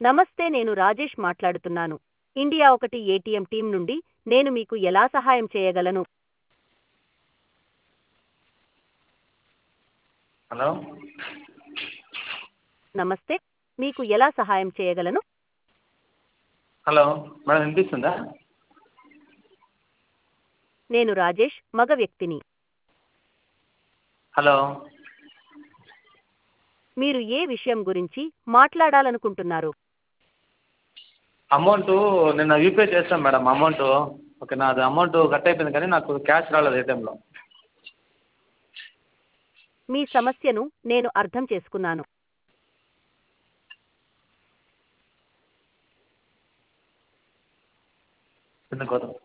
నమస్తే నేను రాజేష్ మాట్లాడుతున్నాను ఇండియా ఒకటి ఏటీఎం టీం నుండి నేను మీకు ఎలా సహాయం చేయగలను హలో నమస్తే మీకు ఎలా సహాయం చేయగలను హలో మేడం వినిపిస్తుందా నేను రాజేష్ మగ వ్యక్తిని హలో మీరు ఏ విషయం గురించి మాట్లాడాలనుకుంటున్నారు అమౌంట్ నిన్న యూపీఐ చేశాను మేడం అమౌంట్ ఓకే నాది అమౌంట్ కట్ అయిపోయింది కానీ నాకు క్యాష్ రాలేదు ఏటీఎంలో మీ సమస్యను నేను అర్థం చేసుకున్నాను ఎందుకోసం